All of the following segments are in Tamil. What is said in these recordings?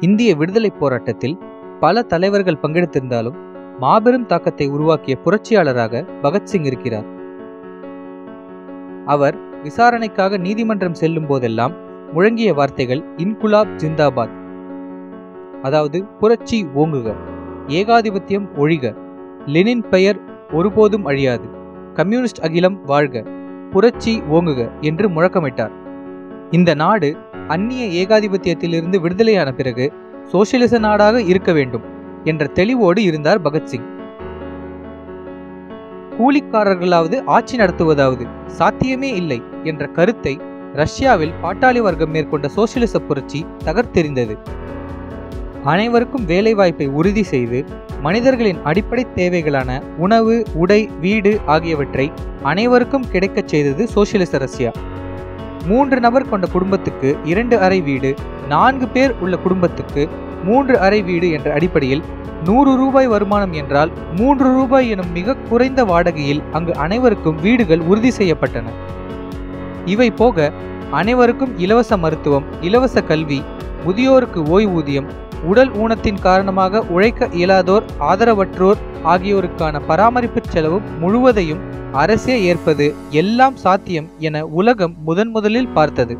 இந்திய விடுதலைப் போராட்டத்தில் பல தலைவர்கள் பங்கெடுத்திருந்தாலும் மாபெரும் தாக்கத்தை உருவாக்கிய புரட்சியாளராக பகத்சிங் இருக்கிறார் அவர் விசாரணைக்காக நீதிமன்றம் செல்லும் போதெல்லாம் முழங்கிய வார்த்தைகள் இன்குலாப் ஜிந்தாபாத் அதாவது புரட்சி ஓங்குக ஏகாதிபத்தியம் ஒழிக லெனின் பெயர் ஒருபோதும் அழியாது கம்யூனிஸ்ட் அகிலம் வாழ்க புரட்சி ஓங்குக என்று முழக்கமிட்டார் இந்த நாடு அந்நிய ஏகாதிபத்தியத்திலிருந்து விடுதலையான பிறகு சோசியலிச நாடாக இருக்க வேண்டும் என்ற தெளிவோடு இருந்தார் பகத்சிங் கூலிக்காரர்களாவது ஆட்சி நடத்துவதாவது சாத்தியமே இல்லை என்ற கருத்தை ரஷ்யாவில் பாட்டாளி வர்க்கம் மேற்கொண்ட சோசியலிச புரட்சி தகர்த்தெறிந்தது அனைவருக்கும் வேலைவாய்ப்பை உறுதி செய்து மனிதர்களின் அடிப்படை தேவைகளான உணவு உடை வீடு ஆகியவற்றை அனைவருக்கும் கிடைக்கச் செய்தது சோசியலிச ரஷ்யா மூன்று நபர் கொண்ட குடும்பத்துக்கு இரண்டு அறை வீடு நான்கு பேர் உள்ள குடும்பத்துக்கு மூன்று அறை வீடு என்ற அடிப்படையில் நூறு ரூபாய் வருமானம் என்றால் மூன்று ரூபாய் எனும் மிக குறைந்த வாடகையில் அங்கு அனைவருக்கும் வீடுகள் உறுதி செய்யப்பட்டன இவை போக அனைவருக்கும் இலவச மருத்துவம் இலவச கல்வி முதியோருக்கு ஓய்வூதியம் உடல் ஊனத்தின் காரணமாக உழைக்க இயலாதோர் ஆதரவற்றோர் ஆகியோருக்கான பராமரிப்பு செலவு முழுவதையும் அரசே ஏற்பது எல்லாம் சாத்தியம் என உலகம் முதன் முதலில் பார்த்தது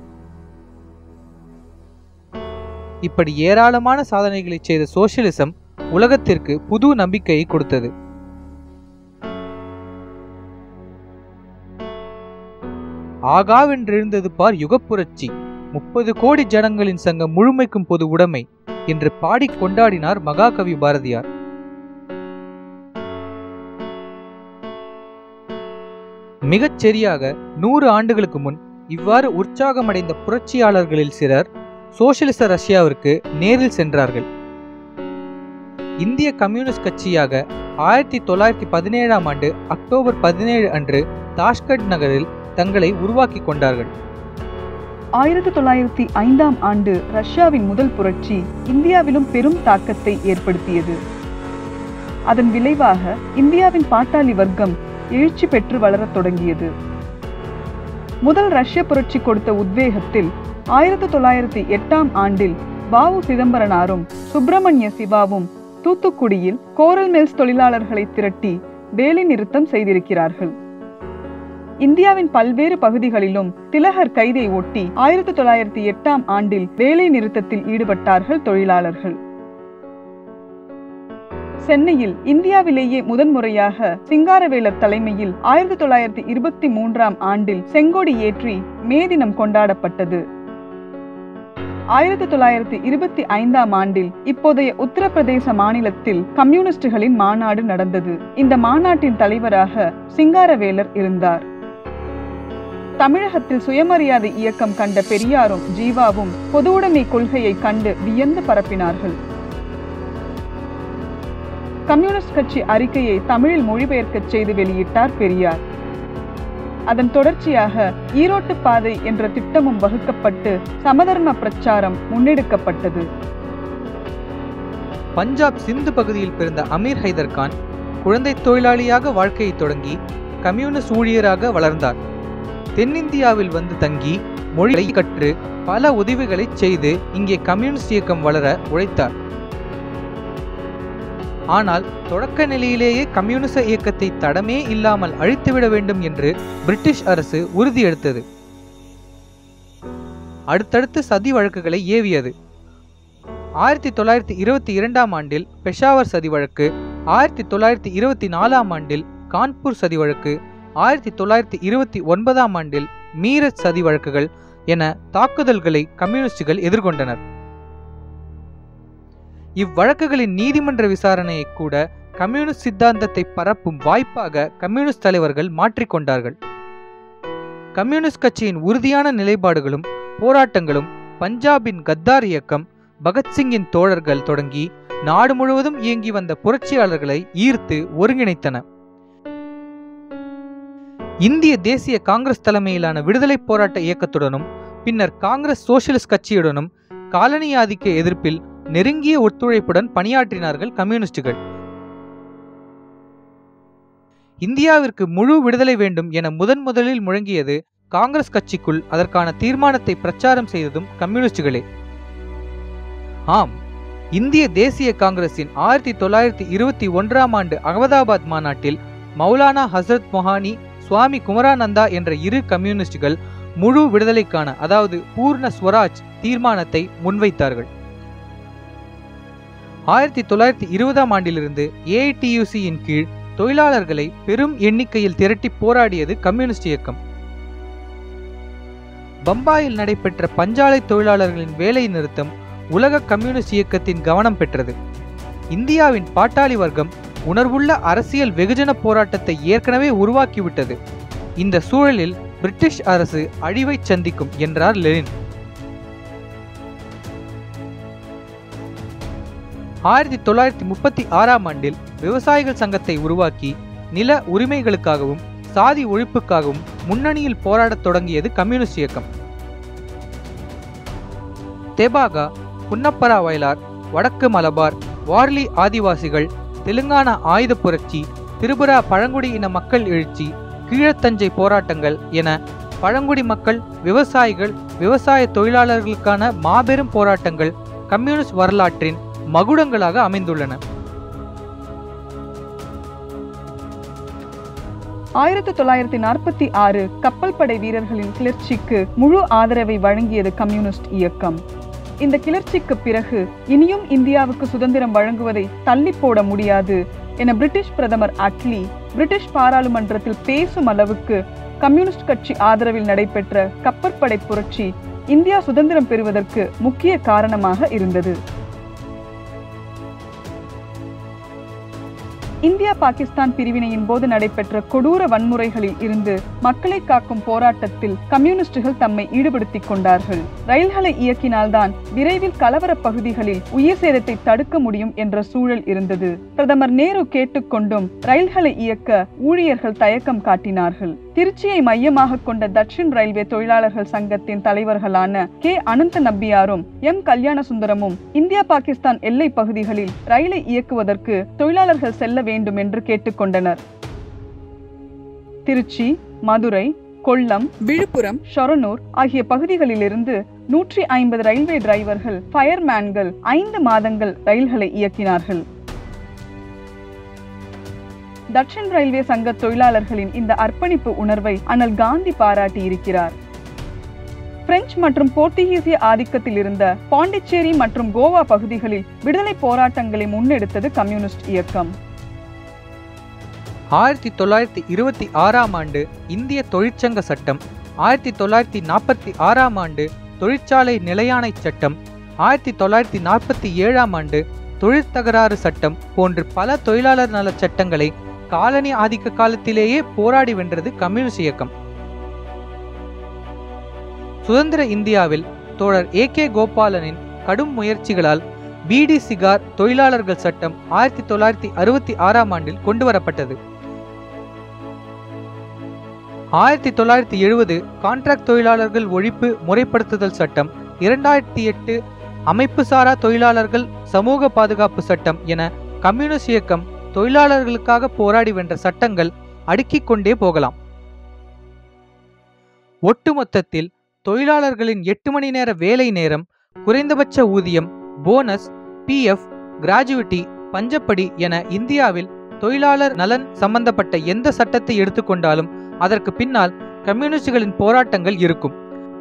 இப்படி ஏராளமான சாதனைகளை செய்த சோசியலிசம் உலகத்திற்கு புது நம்பிக்கையை கொடுத்தது ஆகாவென்றிருந்தது பார் யுகப்புரட்சி முப்பது கோடி ஜனங்களின் சங்கம் முழுமைக்கும் பொது உடைமை என்று பாடிக் கொண்டாடினார் மகாகவி பாரதியார் மிகச் சரியாக நூறு ஆண்டுகளுக்கு முன் இவ்வாறு உற்சாகமடைந்த புரட்சியாளர்களில் சிலர் சோசியலிச ரஷ்யாவிற்கு நேரில் சென்றார்கள் இந்திய கம்யூனிஸ்ட் கட்சியாக ஆயிரத்தி தொள்ளாயிரத்தி பதினேழாம் ஆண்டு அக்டோபர் பதினேழு அன்று தாஷ்கண்ட் நகரில் தங்களை உருவாக்கி கொண்டார்கள் ஆயிரத்தி தொள்ளாயிரத்தி ஐந்தாம் ஆண்டு ரஷ்யாவின் முதல் புரட்சி இந்தியாவிலும் பெரும் தாக்கத்தை ஏற்படுத்தியது அதன் விளைவாக இந்தியாவின் பாட்டாளி வர்க்கம் எழுச்சி பெற்று வளரத் தொடங்கியது முதல் ரஷ்ய புரட்சி கொடுத்த உத்வேகத்தில் ஆயிரத்தி தொள்ளாயிரத்தி எட்டாம் ஆண்டில் வாவு சிதம்பரனாரும் சுப்பிரமணிய சிவாவும் தூத்துக்குடியில் கோரல் மில்ஸ் தொழிலாளர்களை திரட்டி வேலை நிறுத்தம் செய்திருக்கிறார்கள் இந்தியாவின் பல்வேறு பகுதிகளிலும் திலகர் கைதை ஒட்டி ஆயிரத்தி தொள்ளாயிரத்தி எட்டாம் ஆண்டில் வேலை நிறுத்தத்தில் ஈடுபட்டார்கள் தொழிலாளர்கள் சென்னையில் இந்தியாவிலேயே முதன்முறையாக சிங்காரவேலர் தலைமையில் ஆயிரத்தி தொள்ளாயிரத்தி இருபத்தி மூன்றாம் ஆண்டில் செங்கோடி ஏற்றி மே தினம் கொண்டாடப்பட்டது ஆயிரத்தி தொள்ளாயிரத்தி இருபத்தி ஐந்தாம் ஆண்டில் இப்போதைய உத்தரப்பிரதேச மாநிலத்தில் கம்யூனிஸ்டுகளின் மாநாடு நடந்தது இந்த மாநாட்டின் தலைவராக சிங்காரவேலர் இருந்தார் தமிழகத்தில் சுயமரியாதை இயக்கம் கண்ட பெரியாரும் ஜீவாவும் பொதுவுடைமை கொள்கையை கண்டு வியந்து பரப்பினார்கள் கம்யூனிஸ்ட் கட்சி அறிக்கையை தமிழில் மொழிபெயர்க்கச் செய்து வெளியிட்டார் பெரியார் அதன் தொடர்ச்சியாக ஈரோட்டு பாதை என்ற திட்டமும் வகுக்கப்பட்டு சமதர்ம பிரச்சாரம் முன்னெடுக்கப்பட்டது பஞ்சாப் சிந்து பகுதியில் பிறந்த அமீர் ஹைதர் கான் குழந்தை தொழிலாளியாக வாழ்க்கையை தொடங்கி கம்யூனிஸ்ட் ஊழியராக வளர்ந்தார் தென்னிந்தியாவில் வந்து தங்கி மொழிகளை கற்று பல உதவிகளை செய்து இங்கே கம்யூனிஸ்ட் இயக்கம் வளர உழைத்தார் ஆனால் தொடக்க நிலையிலேயே கம்யூனிச இயக்கத்தை தடமே இல்லாமல் அழித்துவிட வேண்டும் என்று பிரிட்டிஷ் அரசு உறுதி எடுத்தது அடுத்தடுத்து சதி வழக்குகளை ஏவியது ஆயிரத்தி தொள்ளாயிரத்தி இருபத்தி இரண்டாம் ஆண்டில் பெஷாவர் சதி வழக்கு ஆயிரத்தி தொள்ளாயிரத்தி இருபத்தி நாலாம் ஆண்டில் கான்பூர் சதி வழக்கு ஆயிரத்தி தொள்ளாயிரத்தி இருபத்தி ஒன்பதாம் ஆண்டில் மீரட் சதி வழக்குகள் என தாக்குதல்களை கம்யூனிஸ்டுகள் எதிர்கொண்டனர் இவ்வழக்குகளின் நீதிமன்ற விசாரணையை கூட கம்யூனிஸ்ட் சித்தாந்தத்தை பரப்பும் வாய்ப்பாக கம்யூனிஸ்ட் தலைவர்கள் மாற்றிக்கொண்டார்கள் கம்யூனிஸ்ட் கட்சியின் உறுதியான நிலைப்பாடுகளும் போராட்டங்களும் பஞ்சாபின் கத்தார் இயக்கம் பகத்சிங்கின் தோழர்கள் தொடங்கி நாடு முழுவதும் இயங்கி வந்த புரட்சியாளர்களை ஈர்த்து ஒருங்கிணைத்தன இந்திய தேசிய காங்கிரஸ் தலைமையிலான விடுதலை போராட்ட இயக்கத்துடனும் பின்னர் காங்கிரஸ் சோசியலிஸ்ட் கட்சியுடனும் காலனி ஆதிக்க எதிர்ப்பில் நெருங்கிய ஒத்துழைப்புடன் பணியாற்றினார்கள் கம்யூனிஸ்டுகள் இந்தியாவிற்கு முழு விடுதலை வேண்டும் என முதன் முதலில் முழங்கியது காங்கிரஸ் கட்சிக்குள் அதற்கான தீர்மானத்தை பிரச்சாரம் செய்ததும் கம்யூனிஸ்டுகளே ஆம் இந்திய தேசிய காங்கிரசின் ஆயிரத்தி தொள்ளாயிரத்தி இருபத்தி ஒன்றாம் ஆண்டு அகமதாபாத் மாநாட்டில் மௌலானா ஹசரத் மொஹானி சுவாமி குமரானந்தா என்ற இரு கம்யூனிஸ்டுகள் முழு விடுதலைக்கான அதாவது பூர்ண ஸ்வராஜ் தீர்மானத்தை முன்வைத்தார்கள் ஆயிரத்தி தொள்ளாயிரத்தி இருபதாம் ஆண்டிலிருந்து ஏஐடியூசியின் கீழ் தொழிலாளர்களை பெரும் எண்ணிக்கையில் திரட்டி போராடியது கம்யூனிஸ்ட் இயக்கம் பம்பாயில் நடைபெற்ற பஞ்சாலை தொழிலாளர்களின் வேலை நிறுத்தம் உலக கம்யூனிஸ்ட் இயக்கத்தின் கவனம் பெற்றது இந்தியாவின் பாட்டாளி வர்க்கம் உணர்வுள்ள அரசியல் வெகுஜன போராட்டத்தை ஏற்கனவே உருவாக்கிவிட்டது இந்த சூழலில் பிரிட்டிஷ் அரசு அழிவை சந்திக்கும் என்றார் லெனின் ஆயிரத்தி தொள்ளாயிரத்தி முப்பத்தி ஆறாம் ஆண்டில் விவசாயிகள் சங்கத்தை உருவாக்கி நில உரிமைகளுக்காகவும் சாதி ஒழிப்புக்காகவும் முன்னணியில் போராடத் தொடங்கியது கம்யூனிஸ்ட் இயக்கம் தெபாகா புன்னப்பரா வயலார் வடக்கு மலபார் வார்லி ஆதிவாசிகள் தெலுங்கானா ஆயுத புரட்சி திரிபுரா பழங்குடியின மக்கள் எழுச்சி கீழத்தஞ்சை போராட்டங்கள் என பழங்குடி மக்கள் விவசாயிகள் விவசாய தொழிலாளர்களுக்கான மாபெரும் போராட்டங்கள் கம்யூனிஸ்ட் வரலாற்றின் மகுடங்களாக அமைந்துள்ளன ஆயிரத்தி தொள்ளாயிரத்தி நாற்பத்தி ஆறு கப்பல் படை வீரர்களின் கிளர்ச்சிக்கு முழு ஆதரவை வழங்கியது கம்யூனிஸ்ட் இயக்கம் இந்த கிளர்ச்சிக்கு பிறகு இனியும் இந்தியாவுக்கு சுதந்திரம் வழங்குவதை தள்ளி போட முடியாது என பிரிட்டிஷ் பிரதமர் அட்லி பிரிட்டிஷ் பாராளுமன்றத்தில் பேசும் அளவுக்கு கம்யூனிஸ்ட் கட்சி ஆதரவில் நடைபெற்ற கப்பற்படை புரட்சி இந்தியா சுதந்திரம் பெறுவதற்கு முக்கிய காரணமாக இருந்தது இந்தியா பாகிஸ்தான் பிரிவினையின் போது நடைபெற்ற கொடூர வன்முறைகளில் இருந்து மக்களை காக்கும் போராட்டத்தில் கம்யூனிஸ்டுகள் தம்மை ஈடுபடுத்திக் கொண்டார்கள் ரயில்களை இயக்கினால்தான் விரைவில் கலவர பகுதிகளில் உயிர் சேதத்தை தடுக்க முடியும் என்ற சூழல் இருந்தது பிரதமர் நேரு கேட்டுக்கொண்டும் ரயில்களை இயக்க ஊழியர்கள் தயக்கம் காட்டினார்கள் திருச்சியை மையமாக கொண்ட தட்சின் ரயில்வே தொழிலாளர்கள் சங்கத்தின் தலைவர்களான கே அனந்த நம்பியாரும் எம் கல்யாண சுந்தரமும் இந்தியா பாகிஸ்தான் எல்லை பகுதிகளில் ரயிலை இயக்குவதற்கு தொழிலாளர்கள் செல்ல வேண்டும் என்று கேட்டுக்கொண்டனர் திருச்சி மதுரை கொல்லம் விழுப்புரம் ஷொரனூர் ஆகிய பகுதிகளிலிருந்து நூற்றி ஐம்பது ரயில்வே டிரைவர்கள் ஃபயர்மேன்கள் ஐந்து மாதங்கள் ரயில்களை இயக்கினார்கள் தட்சின் ரயில்வே சங்க தொழிலாளர்களின் இந்த அர்ப்பணிப்பு உணர்வை அனல் காந்தி பாராட்டி இருக்கிறார் பிரெஞ்சு மற்றும் போர்த்துகீசிய ஆதிக்கத்தில் இருந்த பாண்டிச்சேரி மற்றும் கோவா பகுதிகளில் விடுதலை போராட்டங்களை முன்னெடுத்தது கம்யூனிஸ்ட் இயக்கம் ஆயிரத்தி தொள்ளாயிரத்தி இருபத்தி ஆறாம் ஆண்டு இந்திய தொழிற்சங்க சட்டம் ஆயிரத்தி தொள்ளாயிரத்தி நாற்பத்தி ஆறாம் ஆண்டு தொழிற்சாலை நிலையாணை சட்டம் ஆயிரத்தி தொள்ளாயிரத்தி நாற்பத்தி ஏழாம் ஆண்டு தொழிற்தகராறு சட்டம் போன்று பல தொழிலாளர் நல சட்டங்களை காலனி ஆதிக்க காலத்திலேயே போராடி வென்றது கம்யூனிஸ்ட் இயக்கம் சுதந்திர இந்தியாவில் தோழர் ஏ கே கோபாலனின் கடும் முயற்சிகளால் பீடி சிகார் தொழிலாளர்கள் சட்டம் ஆயிரத்தி தொள்ளாயிரத்தி அறுபத்தி ஆறாம் ஆண்டில் கொண்டுவரப்பட்டது ஆயிரத்தி தொள்ளாயிரத்தி எழுபது கான்ட்ராக்ட் தொழிலாளர்கள் ஒழிப்பு முறைப்படுத்துதல் சட்டம் இரண்டாயிரத்தி எட்டு அமைப்புசாரா தொழிலாளர்கள் சமூக பாதுகாப்பு சட்டம் என கம்யூனிஸ்ட் இயக்கம் தொழிலாளர்களுக்காக போராடி வென்ற சட்டங்கள் அடுக்கிக் கொண்டே போகலாம் ஒட்டுமொத்தத்தில் தொழிலாளர்களின் எட்டு மணி நேர வேலை நேரம் குறைந்தபட்ச ஊதியம் போனஸ் பிஎஃப் கிராஜுவிட்டி பஞ்சப்படி என இந்தியாவில் தொழிலாளர் நலன் சம்பந்தப்பட்ட எந்த சட்டத்தை எடுத்துக்கொண்டாலும் அதற்கு பின்னால் கம்யூனிஸ்டுகளின் போராட்டங்கள் இருக்கும்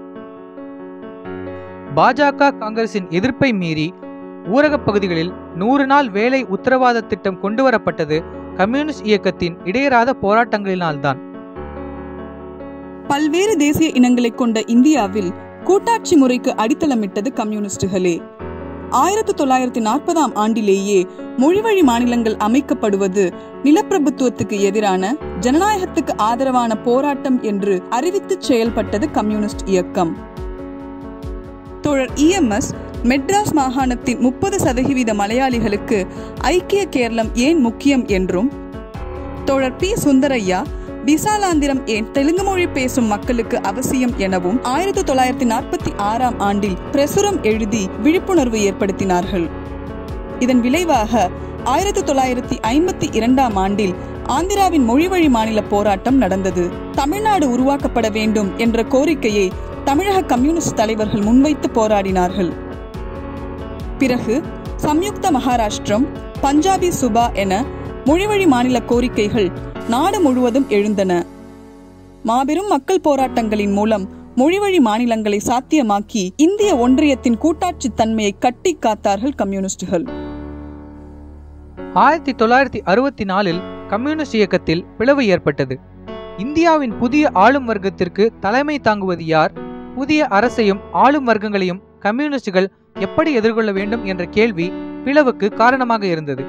பாஜக காங்கிரசின் எதிர்ப்பை மீறி ஊரகப் பகுதிகளில் நூறு நாள் வேலை உத்தரவாத திட்டம் கொண்டுவரப்பட்டது கம்யூனிஸ்ட் இயக்கத்தின் இடையராத போராட்டங்களினால்தான் பல்வேறு தேசிய இனங்களை கொண்ட இந்தியாவில் கூட்டாட்சி முறைக்கு அடித்தளமிட்டது கம்யூனிஸ்டுகளே ஆயிரத்தி தொள்ளாயிரத்தி நாற்பதாம் ஆண்டிலேயே மொழிவழி மாநிலங்கள் அமைக்கப்படுவது நிலப்பிரபுத்துவத்துக்கு எதிரான ஜனநாயகத்துக்கு ஆதரவான போராட்டம் என்று அறிவித்து செயல்பட்டது கம்யூனிஸ்ட் இயக்கம் தோழர் இஎம்எஸ் மெட்ராஸ் மாகாணத்தின் முப்பது சதவிகித மலையாளிகளுக்கு ஐக்கிய கேரளம் ஏன் முக்கியம் என்றும் தோழர் பி சுந்தரையா விசாலாந்திரம் ஏன் தெலுங்கு மொழி பேசும் மக்களுக்கு அவசியம் எனவும் ஆயிரத்தி தொள்ளாயிரத்தி நாற்பத்தி ஆறாம் ஆண்டில் பிரசுரம் எழுதி விழிப்புணர்வு ஏற்படுத்தினார்கள் இதன் விளைவாக ஆயிரத்தி தொள்ளாயிரத்தி ஐம்பத்தி இரண்டாம் ஆண்டில் ஆந்திராவின் மொழிவழி மாநில போராட்டம் நடந்தது தமிழ்நாடு உருவாக்கப்பட வேண்டும் என்ற கோரிக்கையை தமிழக கம்யூனிஸ்ட் தலைவர்கள் முன்வைத்து போராடினார்கள் பிறகு சம்யுக்த மகாராஷ்டிரம் பஞ்சாபி சுபா என மொழிவழி மாநில கோரிக்கைகள் நாடு முழுவதும் எழுந்தன மாபெரும் மக்கள் போராட்டங்களின் மூலம் மொழிவழி மாநிலங்களை சாத்தியமாக்கி இந்திய ஒன்றியத்தின் கூட்டாட்சி தன்மையை கட்டி காத்தார்கள் கம்யூனிஸ்டுகள் ஆயிரத்தி தொள்ளாயிரத்தி அறுபத்தி நாலில் கம்யூனிஸ்ட் இயக்கத்தில் பிளவு ஏற்பட்டது இந்தியாவின் புதிய ஆளும் வர்க்கத்திற்கு தலைமை தாங்குவது யார் புதிய அரசையும் ஆளும் வர்க்கங்களையும் கம்யூனிஸ்டுகள் எப்படி எதிர்கொள்ள வேண்டும் என்ற கேள்வி பிளவுக்கு காரணமாக இருந்தது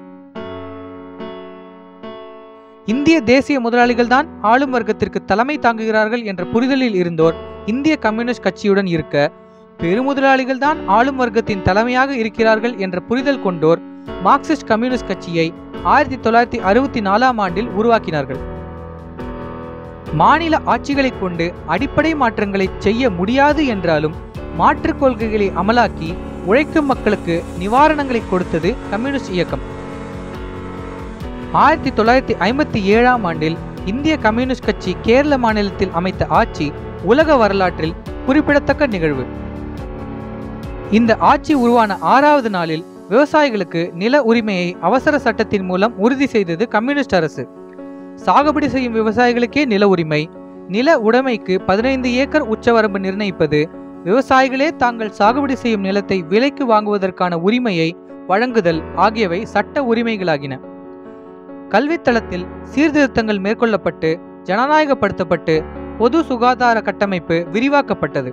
இந்திய தேசிய முதலாளிகள் தான் ஆளும் வர்க்கத்திற்கு தலைமை தாங்குகிறார்கள் என்ற புரிதலில் இருந்தோர் இந்திய கம்யூனிஸ்ட் கட்சியுடன் இருக்க பெருமுதலாளிகள் தான் ஆளும் வர்க்கத்தின் தலைமையாக இருக்கிறார்கள் என்ற புரிதல் கொண்டோர் மார்க்சிஸ்ட் கம்யூனிஸ்ட் கட்சியை ஆயிரத்தி தொள்ளாயிரத்தி அறுபத்தி நாலாம் ஆண்டில் உருவாக்கினார்கள் மாநில ஆட்சிகளை கொண்டு அடிப்படை மாற்றங்களை செய்ய முடியாது என்றாலும் மாற்றுக் கொள்கைகளை அமலாக்கி உழைக்கும் மக்களுக்கு நிவாரணங்களை கொடுத்தது கம்யூனிஸ்ட் இயக்கம் ஆயிரத்தி தொள்ளாயிரத்தி ஐம்பத்தி ஏழாம் ஆண்டில் இந்திய கம்யூனிஸ்ட் கட்சி கேரள மாநிலத்தில் அமைத்த ஆட்சி உலக வரலாற்றில் குறிப்பிடத்தக்க நிகழ்வு இந்த ஆட்சி உருவான ஆறாவது நாளில் விவசாயிகளுக்கு நில உரிமையை அவசர சட்டத்தின் மூலம் உறுதி செய்தது கம்யூனிஸ்ட் அரசு சாகுபடி செய்யும் விவசாயிகளுக்கே நில உரிமை நில உடைமைக்கு பதினைந்து ஏக்கர் உச்சவரம்பு நிர்ணயிப்பது விவசாயிகளே தாங்கள் சாகுபடி செய்யும் நிலத்தை விலைக்கு வாங்குவதற்கான உரிமையை வழங்குதல் ஆகியவை சட்ட உரிமைகளாகின கல்வித்தளத்தில் சீர்திருத்தங்கள் மேற்கொள்ளப்பட்டு ஜனநாயகப்படுத்தப்பட்டு பொது சுகாதார கட்டமைப்பு விரிவாக்கப்பட்டது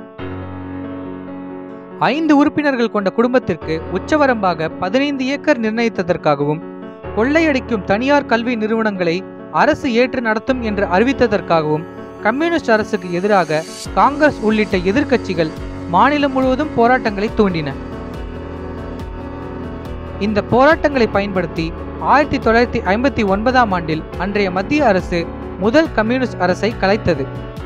ஐந்து உறுப்பினர்கள் கொண்ட குடும்பத்திற்கு உச்சவரம்பாக பதினைந்து ஏக்கர் நிர்ணயித்ததற்காகவும் கொள்ளையடிக்கும் தனியார் கல்வி நிறுவனங்களை அரசு ஏற்று நடத்தும் என்று அறிவித்ததற்காகவும் கம்யூனிஸ்ட் அரசுக்கு எதிராக காங்கிரஸ் உள்ளிட்ட எதிர்க்கட்சிகள் மாநிலம் முழுவதும் போராட்டங்களை தூண்டின இந்த போராட்டங்களை பயன்படுத்தி ஆயிரத்தி தொள்ளாயிரத்தி ஐம்பத்தி ஒன்பதாம் ஆண்டில் அன்றைய மத்திய அரசு முதல் கம்யூனிஸ்ட் அரசை கலைத்தது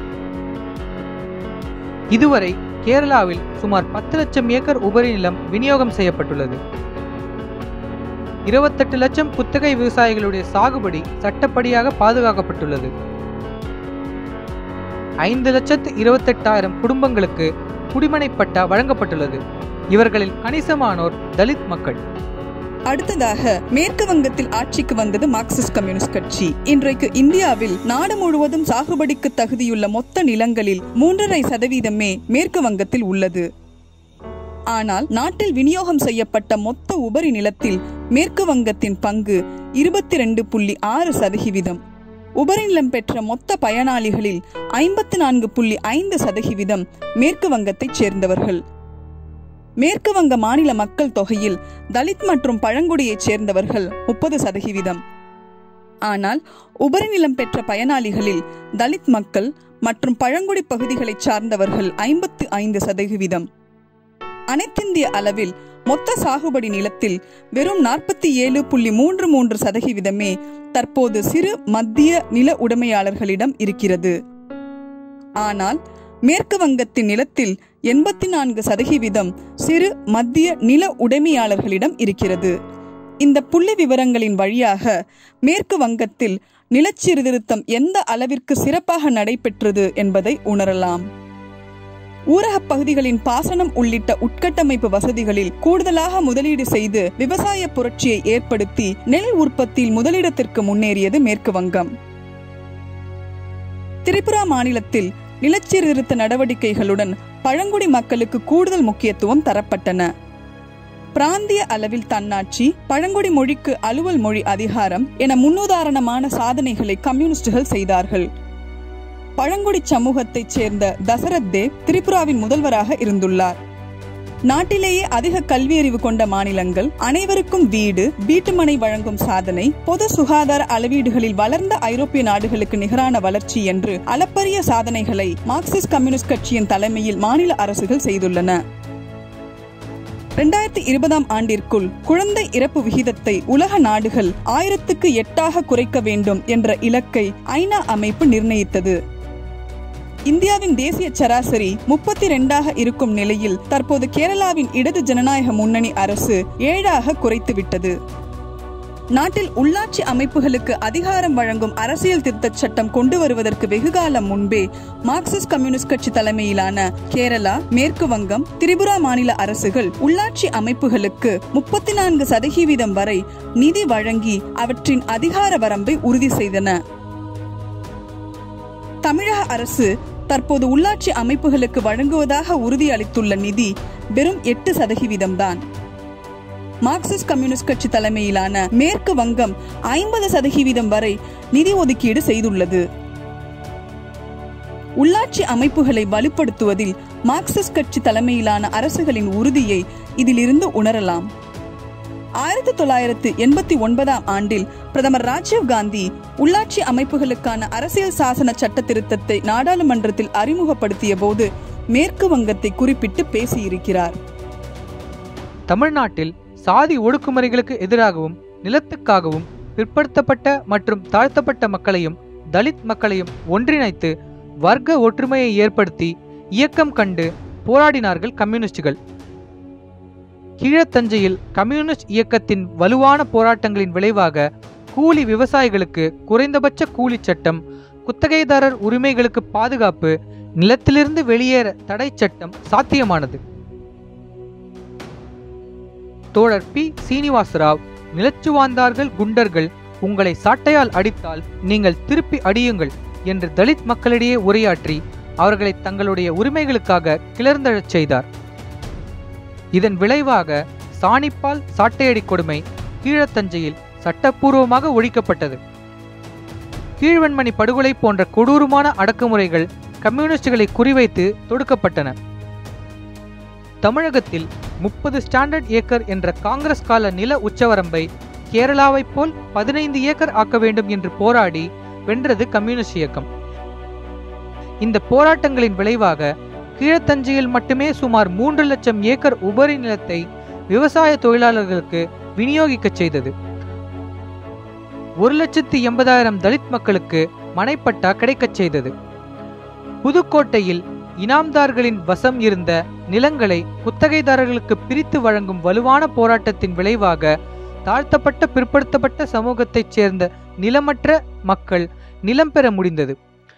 இதுவரை கேரளாவில் சுமார் பத்து லட்சம் ஏக்கர் உபரி நிலம் விநியோகம் செய்யப்பட்டுள்ளது இருபத்தெட்டு லட்சம் குத்தகை விவசாயிகளுடைய சாகுபடி சட்டப்படியாக பாதுகாக்கப்பட்டுள்ளது ஐந்து லட்சத்து இருபத்தெட்டாயிரம் குடும்பங்களுக்கு குடிமனை பட்டா வழங்கப்பட்டுள்ளது இவர்களில் கணிசமானோர் தலித் மக்கள் அடுத்ததாக மேற்கு வங்கத்தில் ஆட்சிக்கு வந்தது மார்க்சிஸ்ட் கம்யூனிஸ்ட் கட்சி இன்றைக்கு இந்தியாவில் நாடு முழுவதும் சாகுபடிக்கு தகுதியுள்ள மொத்த நிலங்களில் மூன்றரை சதவீதமே மேற்கு வங்கத்தில் உள்ளது ஆனால் நாட்டில் விநியோகம் செய்யப்பட்ட மொத்த உபரி நிலத்தில் மேற்கு வங்கத்தின் பங்கு இருபத்தி ரெண்டு புள்ளி ஆறு சதவிகிதம் உபரி நிலம் பெற்ற மொத்த பயனாளிகளில் ஐம்பத்தி நான்கு புள்ளி ஐந்து சதவிகிதம் மேற்கு வங்கத்தைச் சேர்ந்தவர்கள் மேற்கு வங்க மாநில மக்கள் தொகையில் தலித் மற்றும் பழங்குடியைச் சேர்ந்தவர்கள் முப்பது சதவிகிதம் ஆனால் உபரி நிலம் பெற்ற பயனாளிகளில் தலித் மக்கள் மற்றும் பழங்குடி பகுதிகளைச் சார்ந்தவர்கள் ஐம்பத்து ஐந்து சதவிகிதம் அனைத்திந்திய அளவில் மொத்த சாகுபடி நிலத்தில் வெறும் நாற்பத்தி ஏழு புள்ளி மூன்று மூன்று சதவிகிதமே தற்போது சிறு மத்திய நில உடைமையாளர்களிடம் இருக்கிறது ஆனால் மேற்கு வங்கத்தின் நிலத்தில் எண்பத்தி நான்கு சதவிகிதம் சிறு மத்திய நில உடைமையாளர்களிடம் இருக்கிறது இந்த புள்ளி விவரங்களின் வழியாக மேற்கு வங்கத்தில் நிலச்சீர்திருத்தம் எந்த அளவிற்கு சிறப்பாக நடைபெற்றது என்பதை உணரலாம் ஊரகப் பகுதிகளின் பாசனம் உள்ளிட்ட உட்கட்டமைப்பு வசதிகளில் கூடுதலாக முதலீடு செய்து விவசாய புரட்சியை ஏற்படுத்தி நெல் உற்பத்தியில் முதலிடத்திற்கு முன்னேறியது மேற்கு வங்கம் திரிபுரா மாநிலத்தில் நிலச்சீர்திருத்த நடவடிக்கைகளுடன் பழங்குடி மக்களுக்கு கூடுதல் முக்கியத்துவம் தரப்பட்டன பிராந்திய அளவில் தன்னாட்சி பழங்குடி மொழிக்கு அலுவல் மொழி அதிகாரம் என முன்னுதாரணமான சாதனைகளை கம்யூனிஸ்டுகள் செய்தார்கள் பழங்குடி சமூகத்தைச் சேர்ந்த தசரத் தேவ் திரிபுராவின் முதல்வராக இருந்துள்ளார் நாட்டிலேயே அதிக கல்வியறிவு கொண்ட மாநிலங்கள் அனைவருக்கும் வீடு வீட்டுமனை வழங்கும் சாதனை பொது சுகாதார அளவீடுகளில் வளர்ந்த ஐரோப்பிய நாடுகளுக்கு நிகரான வளர்ச்சி என்று அளப்பரிய சாதனைகளை மார்க்சிஸ்ட் கம்யூனிஸ்ட் கட்சியின் தலைமையில் மாநில அரசுகள் செய்துள்ளன இரண்டாயிரத்தி இருபதாம் ஆண்டிற்குள் குழந்தை இறப்பு விகிதத்தை உலக நாடுகள் ஆயிரத்துக்கு எட்டாக குறைக்க வேண்டும் என்ற இலக்கை ஐநா அமைப்பு நிர்ணயித்தது இந்தியாவின் தேசிய சராசரி முப்பத்தி ரெண்டாக இருக்கும் நிலையில் தற்போது கேரளாவின் இடது ஜனநாயக முன்னணி அரசு ஏழாக குறைத்துவிட்டது நாட்டில் உள்ளாட்சி அமைப்புகளுக்கு அதிகாரம் வழங்கும் அரசியல் திருத்தச் சட்டம் கொண்டு வருவதற்கு வெகுகாலம் முன்பே மார்க்சிஸ்ட் கம்யூனிஸ்ட் கட்சி தலைமையிலான கேரளா மேற்கு வங்கம் திரிபுரா மாநில அரசுகள் உள்ளாட்சி அமைப்புகளுக்கு முப்பத்தி நான்கு சதவிகிதம் வரை நிதி வழங்கி அவற்றின் அதிகார வரம்பை உறுதி செய்தன தமிழக அரசு தற்போது உள்ளாட்சி அமைப்புகளுக்கு வழங்குவதாக உறுதியளித்துள்ள நிதி வெறும் எட்டு சதவிகிதம்தான் மார்க்சிஸ்ட் கம்யூனிஸ்ட் கட்சி தலைமையிலான மேற்கு வங்கம் ஐம்பது சதவிகிதம் வரை நிதி ஒதுக்கீடு செய்துள்ளது உள்ளாட்சி அமைப்புகளை வலுப்படுத்துவதில் மார்க்சிஸ்ட் கட்சி தலைமையிலான அரசுகளின் உறுதியை இதிலிருந்து உணரலாம் ஆயிரத்தி தொள்ளாயிரத்து எண்பத்தி ஒன்பதாம் ஆண்டில் பிரதமர் ராஜீவ் காந்தி உள்ளாட்சி அமைப்புகளுக்கான அரசியல் சாசன சட்ட திருத்தத்தை நாடாளுமன்றத்தில் அறிமுகப்படுத்திய போது மேற்கு வங்கத்தை குறிப்பிட்டு பேசியிருக்கிறார் தமிழ்நாட்டில் சாதி ஒடுக்குமுறைகளுக்கு எதிராகவும் நிலத்துக்காகவும் பிற்படுத்தப்பட்ட மற்றும் தாழ்த்தப்பட்ட மக்களையும் தலித் மக்களையும் ஒன்றிணைத்து வர்க்க ஒற்றுமையை ஏற்படுத்தி இயக்கம் கண்டு போராடினார்கள் கம்யூனிஸ்டுகள் கீழத்தஞ்சையில் கம்யூனிஸ்ட் இயக்கத்தின் வலுவான போராட்டங்களின் விளைவாக கூலி விவசாயிகளுக்கு குறைந்தபட்ச கூலி சட்டம் குத்தகைதாரர் உரிமைகளுக்கு பாதுகாப்பு நிலத்திலிருந்து வெளியேற தடை சட்டம் சாத்தியமானது தோழர் பி சீனிவாசராவ் நிலச்சுவாந்தார்கள் குண்டர்கள் உங்களை சாட்டையால் அடித்தால் நீங்கள் திருப்பி அடியுங்கள் என்று தலித் மக்களிடையே உரையாற்றி அவர்களை தங்களுடைய உரிமைகளுக்காக கிளர்ந்தெழச் செய்தார் இதன் விளைவாக சாணிப்பால் சாட்டையடி கொடுமை கீழத்தஞ்சையில் சட்டப்பூர்வமாக ஒழிக்கப்பட்டது கீழ்வெண்மணி படுகொலை போன்ற கொடூரமான அடக்குமுறைகள் கம்யூனிஸ்டுகளை குறிவைத்து தொடுக்கப்பட்டன தமிழகத்தில் முப்பது ஸ்டாண்டர்ட் ஏக்கர் என்ற காங்கிரஸ் கால நில உச்சவரம்பை கேரளாவைப் போல் பதினைந்து ஏக்கர் ஆக்க வேண்டும் என்று போராடி வென்றது கம்யூனிஸ்ட் இயக்கம் இந்த போராட்டங்களின் விளைவாக கீழத்தஞ்சையில் மட்டுமே சுமார் மூன்று லட்சம் ஏக்கர் உபரி நிலத்தை விவசாய தொழிலாளர்களுக்கு விநியோகிக்கச் செய்தது ஒரு லட்சத்தி எண்பதாயிரம் தலித் மக்களுக்கு மனைப்பட்டா கிடைக்கச் செய்தது புதுக்கோட்டையில் இனாம்தார்களின் வசம் இருந்த நிலங்களை குத்தகைதாரர்களுக்கு பிரித்து வழங்கும் வலுவான போராட்டத்தின் விளைவாக தாழ்த்தப்பட்ட பிற்படுத்தப்பட்ட சமூகத்தைச் சேர்ந்த நிலமற்ற மக்கள் நிலம் பெற முடிந்தது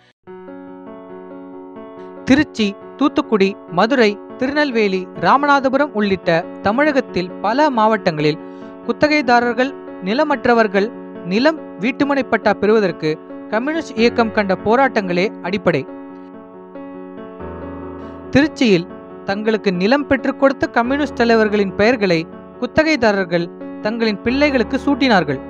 திருச்சி தூத்துக்குடி மதுரை திருநெல்வேலி ராமநாதபுரம் உள்ளிட்ட தமிழகத்தில் பல மாவட்டங்களில் குத்தகைதாரர்கள் நிலமற்றவர்கள் நிலம் வீட்டுமனை பட்டா பெறுவதற்கு கம்யூனிஸ்ட் இயக்கம் கண்ட போராட்டங்களே அடிப்படை திருச்சியில் தங்களுக்கு நிலம் பெற்றுக் கொடுத்த கம்யூனிஸ்ட் தலைவர்களின் பெயர்களை குத்தகைதாரர்கள் தங்களின் பிள்ளைகளுக்கு சூட்டினார்கள்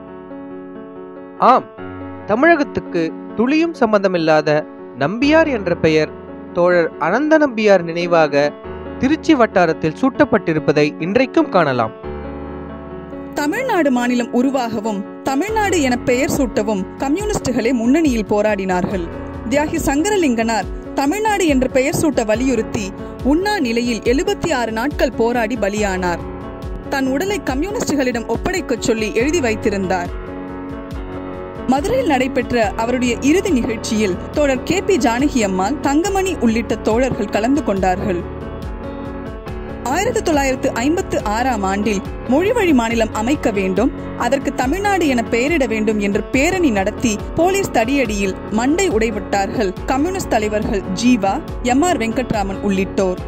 ஆம் தமிழகத்துக்கு துளியும் சம்பந்தமில்லாத நம்பியார் என்ற பெயர் தோழர் அனந்த நம்பியார் நினைவாக திருச்சி வட்டாரத்தில் சூட்டப்பட்டிருப்பதை இன்றைக்கும் காணலாம் தமிழ்நாடு மாநிலம் உருவாகவும் தமிழ்நாடு என பெயர் சூட்டவும் கம்யூனிஸ்டுகளே முன்னணியில் போராடினார்கள் தியாகி சங்கரலிங்கனார் தமிழ்நாடு என்ற பெயர் சூட்ட வலியுறுத்தி உண்ணா நிலையில் எழுபத்தி ஆறு நாட்கள் போராடி பலியானார் தன் உடலை கம்யூனிஸ்டுகளிடம் ஒப்படைக்கச் சொல்லி எழுதி வைத்திருந்தார் மதுரையில் நடைபெற்ற அவருடைய இறுதி நிகழ்ச்சியில் தோழர் கே பி ஜானகி அம்மாள் தங்கமணி உள்ளிட்ட தோழர்கள் கலந்து கொண்டார்கள் ஆயிரத்தி தொள்ளாயிரத்து ஐம்பத்து ஆறாம் ஆண்டில் மொழிவழி மாநிலம் அமைக்க வேண்டும் அதற்கு தமிழ்நாடு என பெயரிட வேண்டும் என்று பேரணி நடத்தி போலீஸ் தடியடியில் மண்டை உடைவிட்டார்கள் கம்யூனிஸ்ட் தலைவர்கள் ஜீவா எம் ஆர் வெங்கட்ராமன் உள்ளிட்டோர்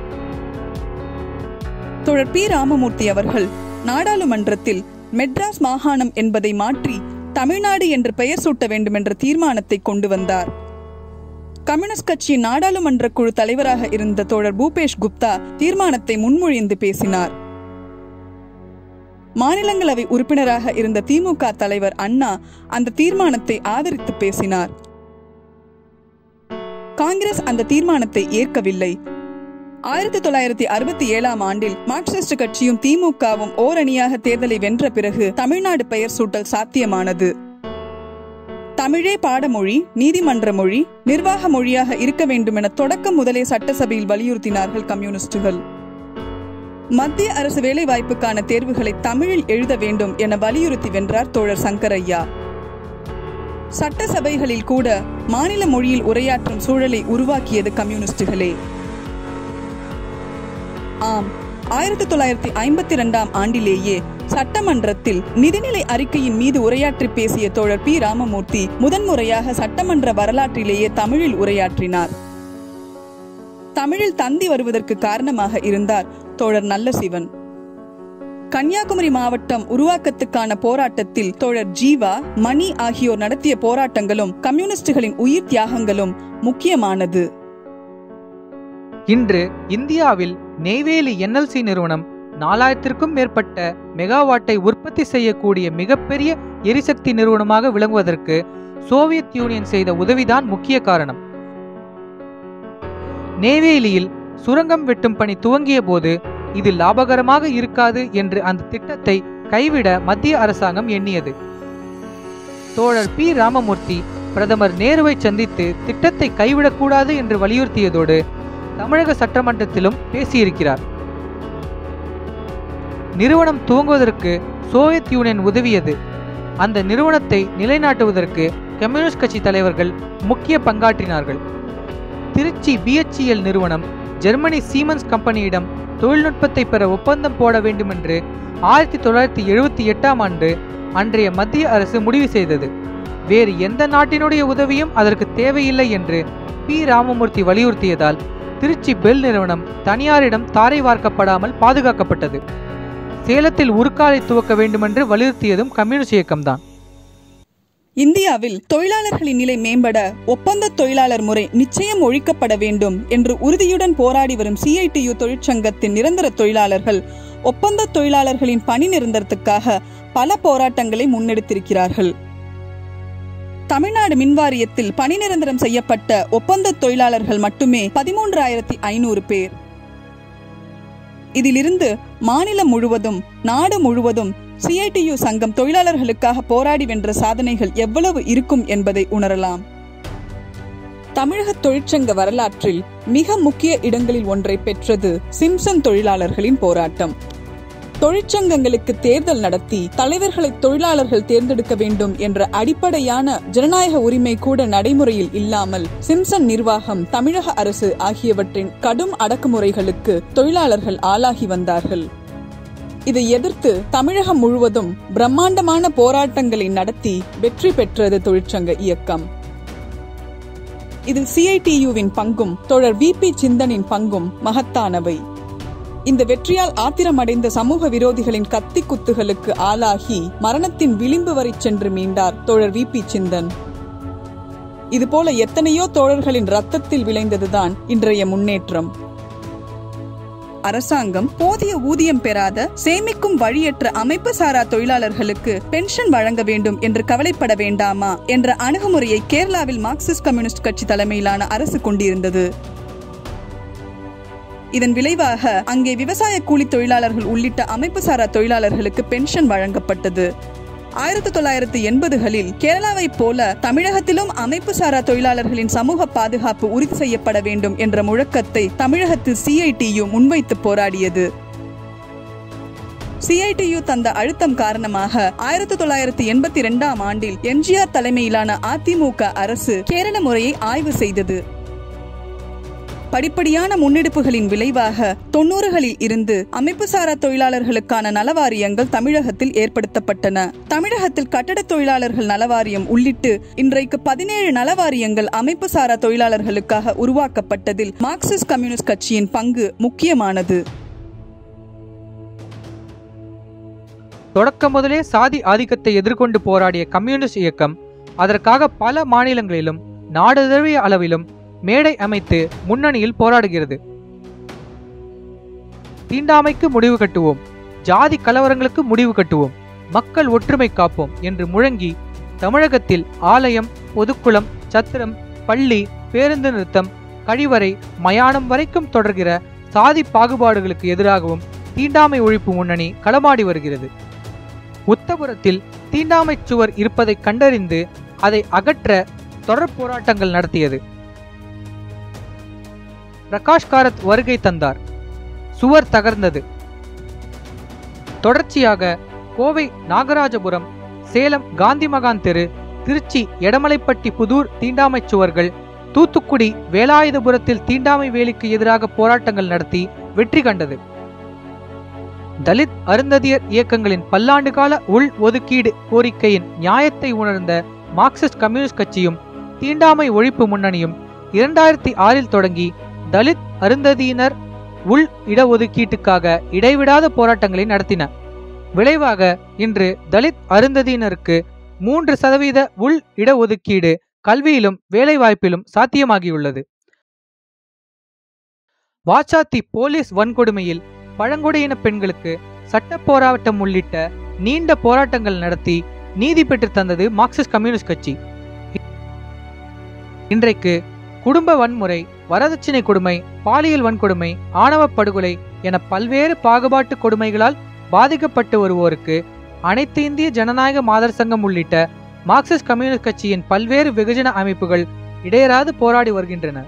தோழர் பி ராமமூர்த்தி அவர்கள் நாடாளுமன்றத்தில் மெட்ராஸ் மாகாணம் என்பதை மாற்றி தமிழ்நாடு என்று பெயர் சூட்ட வேண்டும் என்ற தீர்மானத்தை கொண்டு வந்தார் கம்யூனிஸ்ட் கட்சியின் நாடாளுமன்ற குழு தலைவராக இருந்த தோழர் பூபேஷ் குப்தா தீர்மானத்தை முன்மொழிந்து பேசினார் மாநிலங்களவை உறுப்பினராக இருந்த திமுக தலைவர் அண்ணா அந்த தீர்மானத்தை ஆதரித்து பேசினார் காங்கிரஸ் அந்த தீர்மானத்தை ஏற்கவில்லை ஆயிரத்தி தொள்ளாயிரத்தி அறுபத்தி ஏழாம் ஆண்டில் மார்க்சிஸ்ட் கட்சியும் திமுகவும் ஓரணியாக தேர்தலை வென்ற பிறகு தமிழ்நாடு பெயர் சூட்டல் சாத்தியமானது தமிழே பாடமொழி நீதிமன்ற மொழி நிர்வாக மொழியாக இருக்க வேண்டும் என தொடக்கம் முதலே சட்டசபையில் வலியுறுத்தினார்கள் கம்யூனிஸ்டுகள் மத்திய அரசு வேலைவாய்ப்புக்கான தேர்வுகளை தமிழில் எழுத வேண்டும் என வலியுறுத்தி வென்றார் தோழர் சங்கரையா சட்டசபைகளில் கூட மாநில மொழியில் உரையாற்றும் சூழலை உருவாக்கியது கம்யூனிஸ்டுகளே ஆம் ஆயிரத்தி தொள்ளாயிரத்தி ஐம்பத்தி இரண்டாம் ஆண்டிலேயே சட்டமன்றத்தில் நிதிநிலை அறிக்கையின் மீது உரையாற்றி பேசிய தோழர் பி ராமமூர்த்தி முதன்முறையாக சட்டமன்ற வரலாற்றிலேயே தமிழில் உரையாற்றினார் தமிழில் தந்தி வருவதற்கு காரணமாக இருந்தார் தோழர் நல்லசிவன் கன்னியாகுமரி மாவட்டம் உருவாக்கத்துக்கான போராட்டத்தில் தோழர் ஜீவா மணி ஆகியோர் நடத்திய போராட்டங்களும் கம்யூனிஸ்டுகளின் உயிர் தியாகங்களும் முக்கியமானது இன்று இந்தியாவில் நெய்வேலி என்எல்சி நிறுவனம் நாலாயிரத்திற்கும் மேற்பட்ட மெகாவாட்டை உற்பத்தி செய்யக்கூடிய மிகப்பெரிய எரிசக்தி நிறுவனமாக விளங்குவதற்கு சோவியத் யூனியன் செய்த உதவிதான் முக்கிய காரணம் நெய்வேலியில் சுரங்கம் வெட்டும் பணி துவங்கிய போது இது லாபகரமாக இருக்காது என்று அந்த திட்டத்தை கைவிட மத்திய அரசாங்கம் எண்ணியது தோழர் பி ராமமூர்த்தி பிரதமர் நேருவை சந்தித்து திட்டத்தை கைவிடக்கூடாது என்று வலியுறுத்தியதோடு தமிழக சட்டமன்றத்திலும் பேசியிருக்கிறார் நிறுவனம் துவங்குவதற்கு சோவியத் யூனியன் உதவியது அந்த நிறுவனத்தை நிலைநாட்டுவதற்கு கம்யூனிஸ்ட் கட்சி தலைவர்கள் முக்கிய பங்காற்றினார்கள் திருச்சி பிஎச்இஎல் நிறுவனம் ஜெர்மனி சீமன்ஸ் கம்பெனியிடம் தொழில்நுட்பத்தை பெற ஒப்பந்தம் போட வேண்டுமென்று ஆயிரத்தி தொள்ளாயிரத்தி எழுபத்தி எட்டாம் ஆண்டு அன்றைய மத்திய அரசு முடிவு செய்தது வேறு எந்த நாட்டினுடைய உதவியும் அதற்கு தேவையில்லை என்று பி ராமமூர்த்தி வலியுறுத்தியதால் திருச்சி பெல் நிறுவனம் தனியாரிடம் தாரை வார்க்கப்படாமல் பாதுகாக்கப்பட்டது சேலத்தில் உருக்காலை துவக்க வேண்டுமென்று வலியுறுத்தியதும் கம்யூனிஸ்ட் இயக்கம்தான் இந்தியாவில் தொழிலாளர்களின் நிலை மேம்பட ஒப்பந்த தொழிலாளர் முறை நிச்சயம் ஒழிக்கப்பட வேண்டும் என்று உறுதியுடன் போராடி வரும் சிஐடியு தொழிற்சங்கத்தின் நிரந்தர தொழிலாளர்கள் ஒப்பந்த தொழிலாளர்களின் பணி நிரந்தரத்துக்காக பல போராட்டங்களை முன்னெடுத்திருக்கிறார்கள் தமிழ்நாடு மின்வாரியத்தில் பணி நிரந்தரம் செய்யப்பட்ட ஒப்பந்த தொழிலாளர்கள் மட்டுமே பதிமூன்றாயிரத்தி ஐநூறு பேர் இதிலிருந்து மாநிலம் முழுவதும் நாடு முழுவதும் சிஐடியு சங்கம் தொழிலாளர்களுக்காக போராடி வென்ற சாதனைகள் எவ்வளவு இருக்கும் என்பதை உணரலாம் தமிழக தொழிற்சங்க வரலாற்றில் மிக முக்கிய இடங்களில் ஒன்றை பெற்றது சிம்சன் தொழிலாளர்களின் போராட்டம் தொழிற்சங்கங்களுக்கு தேர்தல் நடத்தி தலைவர்களை தொழிலாளர்கள் தேர்ந்தெடுக்க வேண்டும் என்ற அடிப்படையான ஜனநாயக உரிமை கூட நடைமுறையில் இல்லாமல் சிம்சன் நிர்வாகம் தமிழக அரசு ஆகியவற்றின் கடும் அடக்குமுறைகளுக்கு தொழிலாளர்கள் ஆளாகி வந்தார்கள் இதை எதிர்த்து தமிழகம் முழுவதும் பிரம்மாண்டமான போராட்டங்களை நடத்தி வெற்றி பெற்றது தொழிற்சங்க இயக்கம் இதில் சிஐடியுவின் பங்கும் தோழர் வி பி சிந்தனின் பங்கும் மகத்தானவை இந்த வெற்றியால் ஆத்திரமடைந்த சமூக விரோதிகளின் கத்தி குத்துகளுக்கு ஆளாகி மரணத்தின் விளிம்பு வரை சென்று மீண்டார் தோழர் வி பி சிந்தன் இதுபோல எத்தனையோ தோழர்களின் ரத்தத்தில் விளைந்ததுதான் இன்றைய முன்னேற்றம் அரசாங்கம் போதிய ஊதியம் பெறாத சேமிக்கும் வழியற்ற அமைப்பு சாரா தொழிலாளர்களுக்கு பென்ஷன் வழங்க வேண்டும் என்று கவலைப்பட வேண்டாமா என்ற அணுகுமுறையை கேரளாவில் மார்க்சிஸ்ட் கம்யூனிஸ்ட் கட்சி தலைமையிலான அரசு கொண்டிருந்தது இதன் விளைவாக அங்கே விவசாய கூலி தொழிலாளர்கள் உள்ளிட்ட அமைப்பு சாரா தொழிலாளர்களுக்கு பென்ஷன் வழங்கப்பட்டது ஆயிரத்தி தொள்ளாயிரத்தி எண்பதுகளில் கேரளாவை போல தமிழகத்திலும் அமைப்பு சாரா தொழிலாளர்களின் சமூக பாதுகாப்பு உறுதி செய்யப்பட வேண்டும் என்ற முழக்கத்தை தமிழகத்தில் சிஐடியு முன்வைத்து போராடியது சிஐடியு தந்த அழுத்தம் காரணமாக ஆயிரத்தி தொள்ளாயிரத்தி எண்பத்தி இரண்டாம் ஆண்டில் எம்ஜிஆர் தலைமையிலான அதிமுக அரசு கேரள முறையை ஆய்வு செய்தது படிப்படியான முன்னெடுப்புகளின் விளைவாக தொன்னூறுகளில் இருந்து அமைப்புசாரா தொழிலாளர்களுக்கான நலவாரியங்கள் தமிழகத்தில் ஏற்படுத்தப்பட்டன தமிழகத்தில் கட்டட தொழிலாளர்கள் நலவாரியம் உள்ளிட்டு இன்றைக்கு பதினேழு நலவாரியங்கள் அமைப்புசாரா தொழிலாளர்களுக்காக உருவாக்கப்பட்டதில் மார்க்சிஸ்ட் கம்யூனிஸ்ட் கட்சியின் பங்கு முக்கியமானது தொடக்கம் முதலே சாதி ஆதிக்கத்தை எதிர்கொண்டு போராடிய கம்யூனிஸ்ட் இயக்கம் அதற்காக பல மாநிலங்களிலும் நாடு தழுவிய அளவிலும் மேடை அமைத்து முன்னணியில் போராடுகிறது தீண்டாமைக்கு முடிவு கட்டுவோம் ஜாதி கலவரங்களுக்கு முடிவு கட்டுவோம் மக்கள் ஒற்றுமை காப்போம் என்று முழங்கி தமிழகத்தில் ஆலயம் பொதுக்குளம் சத்திரம் பள்ளி பேருந்து நிறுத்தம் கழிவறை மயானம் வரைக்கும் தொடர்கிற சாதி பாகுபாடுகளுக்கு எதிராகவும் தீண்டாமை ஒழிப்பு முன்னணி களமாடி வருகிறது உத்தபுரத்தில் தீண்டாமை சுவர் இருப்பதை கண்டறிந்து அதை அகற்ற தொடர் போராட்டங்கள் நடத்தியது பிரகாஷ் காரத் வருகை தந்தார் சுவர் தகர்ந்தது தொடர்ச்சியாக கோவை நாகராஜபுரம் சேலம் காந்தி மகான் தெரு திருச்சி எடமலைப்பட்டி புதூர் தீண்டாமை சுவர்கள் தூத்துக்குடி வேலாயுதபுரத்தில் தீண்டாமை வேலிக்கு எதிராக போராட்டங்கள் நடத்தி வெற்றி கண்டது தலித் அருந்ததியர் இயக்கங்களின் பல்லாண்டு கால உள் ஒதுக்கீடு கோரிக்கையின் நியாயத்தை உணர்ந்த மார்க்சிஸ்ட் கம்யூனிஸ்ட் கட்சியும் தீண்டாமை ஒழிப்பு முன்னணியும் இரண்டாயிரத்தி ஆறில் தொடங்கி தலித் அருந்ததியினர் உள் இடஒதுக்கீட்டுக்காக இடைவிடாத போராட்டங்களை நடத்தின விளைவாக இன்று தலித் அருந்ததியினருக்கு மூன்று சதவீத உள் இடஒதுக்கீடு கல்வியிலும் வேலைவாய்ப்பிலும் சாத்தியமாகியுள்ளது வாச்சாத்தி போலீஸ் வன்கொடுமையில் பழங்குடியின பெண்களுக்கு சட்ட போராட்டம் உள்ளிட்ட நீண்ட போராட்டங்கள் நடத்தி நீதி பெற்று தந்தது மார்க்சிஸ்ட் கம்யூனிஸ்ட் கட்சி இன்றைக்கு குடும்ப வன்முறை வரதட்சணை கொடுமை பாலியல் வன்கொடுமை ஆணவ படுகொலை என பல்வேறு பாகுபாட்டு கொடுமைகளால் பாதிக்கப்பட்டு வருவோருக்கு அனைத்து இந்திய ஜனநாயக மாதர் சங்கம் உள்ளிட்ட மார்க்சிஸ்ட் கம்யூனிஸ்ட் கட்சியின் பல்வேறு வெகுஜன அமைப்புகள் இடையராது போராடி வருகின்றன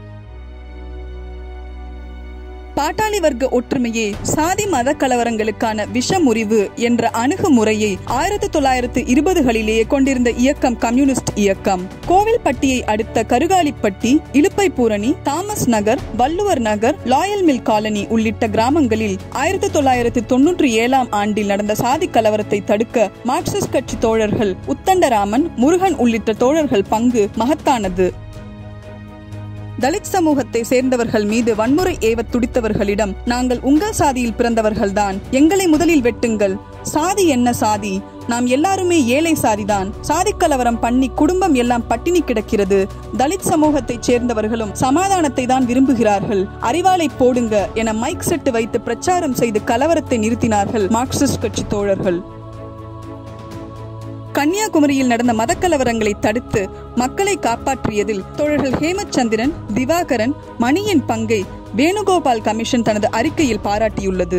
பாட்டாளி வர்க்க ஒற்றுமையே சாதி மத கலவரங்களுக்கான விஷமுறிவு என்ற அணுகுமுறையை ஆயிரத்தி தொள்ளாயிரத்து இருபதுகளிலேயே கொண்டிருந்த இயக்கம் கம்யூனிஸ்ட் இயக்கம் கோவில்பட்டியை அடுத்த Karugalipatti Iluppai Poorani Thomas Nagar Valluvar Nagar Loyal Mill Colony உள்ளிட்ட கிராமங்களில் ஆயிரத்தி தொள்ளாயிரத்து தொன்னூற்றி ஏழாம் ஆண்டில் நடந்த சாதி கலவரத்தை தடுக்க மார்க்சிஸ்ட் கட்சி தோழர்கள் உத்தண்டராமன் முருகன் உள்ளிட்ட தோழர்கள் பங்கு மகத்தானது தலித் சமூகத்தை சேர்ந்தவர்கள் மீது வன்முறை ஏவ துடித்தவர்களிடம் நாங்கள் உங்கள் சாதியில் பிறந்தவர்கள்தான் எங்களை முதலில் வெட்டுங்கள் சாதி என்ன சாதி நாம் எல்லாருமே ஏழை சாதிதான் சாதி கலவரம் பண்ணி குடும்பம் எல்லாம் பட்டினி கிடக்கிறது தலித் சமூகத்தைச் சேர்ந்தவர்களும் சமாதானத்தை தான் விரும்புகிறார்கள் அறிவாலை போடுங்க என மைக் செட்டு வைத்து பிரச்சாரம் செய்து கலவரத்தை நிறுத்தினார்கள் மார்க்சிஸ்ட் கட்சி தோழர்கள் கன்னியாகுமரியில் நடந்த மதக்கலவரங்களை தடுத்து மக்களை காப்பாற்றியதில் தோழர்கள் ஹேமச்சந்திரன் திவாகரன் மணியின் பங்கை வேணுகோபால் கமிஷன் தனது அறிக்கையில் பாராட்டியுள்ளது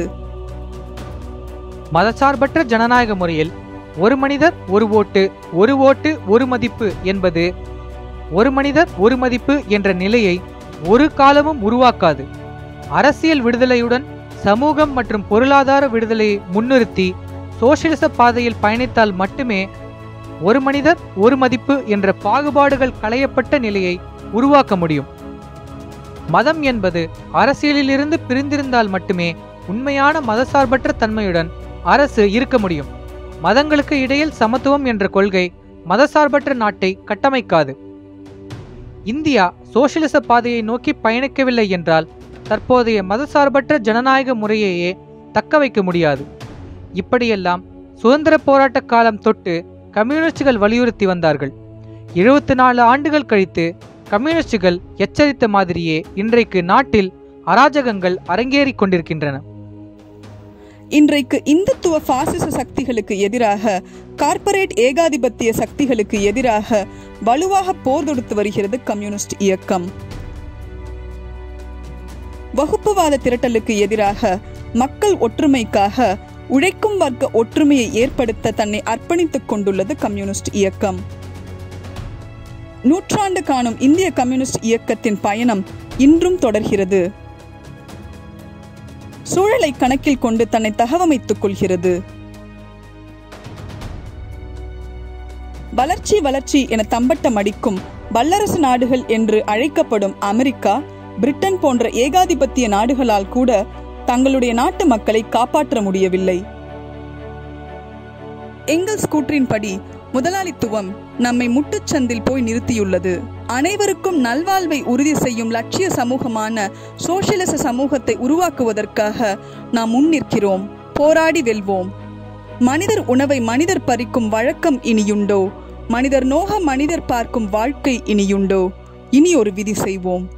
மதசார்பற்ற ஜனநாயக முறையில் ஒரு மனிதர் ஒரு ஓட்டு ஒரு ஓட்டு ஒரு மதிப்பு என்பது ஒரு மனிதர் ஒரு மதிப்பு என்ற நிலையை ஒரு காலமும் உருவாக்காது அரசியல் விடுதலையுடன் சமூகம் மற்றும் பொருளாதார விடுதலையை முன்னிறுத்தி சோசியலிச பாதையில் பயணித்தால் மட்டுமே ஒரு மனிதர் ஒரு மதிப்பு என்ற பாகுபாடுகள் களையப்பட்ட நிலையை உருவாக்க முடியும் மதம் என்பது அரசியலிலிருந்து பிரிந்திருந்தால் மட்டுமே உண்மையான மதசார்பற்ற தன்மையுடன் அரசு இருக்க முடியும் மதங்களுக்கு இடையில் சமத்துவம் என்ற கொள்கை மதசார்பற்ற நாட்டை கட்டமைக்காது இந்தியா சோசியலிச பாதையை நோக்கி பயணிக்கவில்லை என்றால் தற்போதைய மதசார்பற்ற ஜனநாயக முறையையே தக்க வைக்க முடியாது இப்படியெல்லாம் சுதந்திர போராட்ட காலம் தொட்டு கம்யூனிஸ்டுகள் வலியுறுத்தி வந்தார்கள் எழுபத்தி நாலு ஆண்டுகள் கழித்து கம்யூனிஸ்டுகள் எச்சரித்த மாதிரியே இன்றைக்கு நாட்டில் அராஜகங்கள் அரங்கேறிக் கொண்டிருக்கின்றன இன்றைக்கு இந்துத்துவ பாசிச சக்திகளுக்கு எதிராக கார்ப்பரேட் ஏகாதிபத்திய சக்திகளுக்கு எதிராக வலுவாக போர் தொடுத்து வருகிறது கம்யூனிஸ்ட் இயக்கம் வகுப்புவாத திரட்டலுக்கு எதிராக மக்கள் ஒற்றுமைக்காக உழைக்கும் வர்க்க ஒற்றுமையை ஏற்படுத்த தன்னை அர்ப்பணித்துக் கொண்டுள்ளது கம்யூனிஸ்ட் இயக்கம் நூற்றாண்டு காணும் இந்திய கம்யூனிஸ்ட் இயக்கத்தின் பயணம் இன்றும் தொடர்கிறது சூழலை கணக்கில் கொண்டு தன்னை தகவமைத்துக் கொள்கிறது வளர்ச்சி வளர்ச்சி என தம்பட்டம் அடிக்கும் வல்லரசு நாடுகள் என்று அழைக்கப்படும் அமெரிக்கா பிரிட்டன் போன்ற ஏகாதிபத்திய நாடுகளால் கூட தங்களுடைய நாட்டு மக்களை காப்பாற்ற முடியவில்லை எங்கல்ஸ் கூற்றின்படி முதலாளித்துவம் நம்மை முட்டுச்சந்தில் போய் நிறுத்தியுள்ளது அனைவருக்கும் நல்வாழ்வை உறுதி செய்யும் லட்சிய சமூகமான சோசியலிச சமூகத்தை உருவாக்குவதற்காக நாம் முன்னிற்கிறோம் போராடி வெல்வோம் மனிதர் உணவை மனிதர் பறிக்கும் வழக்கம் இனியுண்டோ மனிதர் நோக மனிதர் பார்க்கும் வாழ்க்கை இனியுண்டோ இனி ஒரு விதி செய்வோம்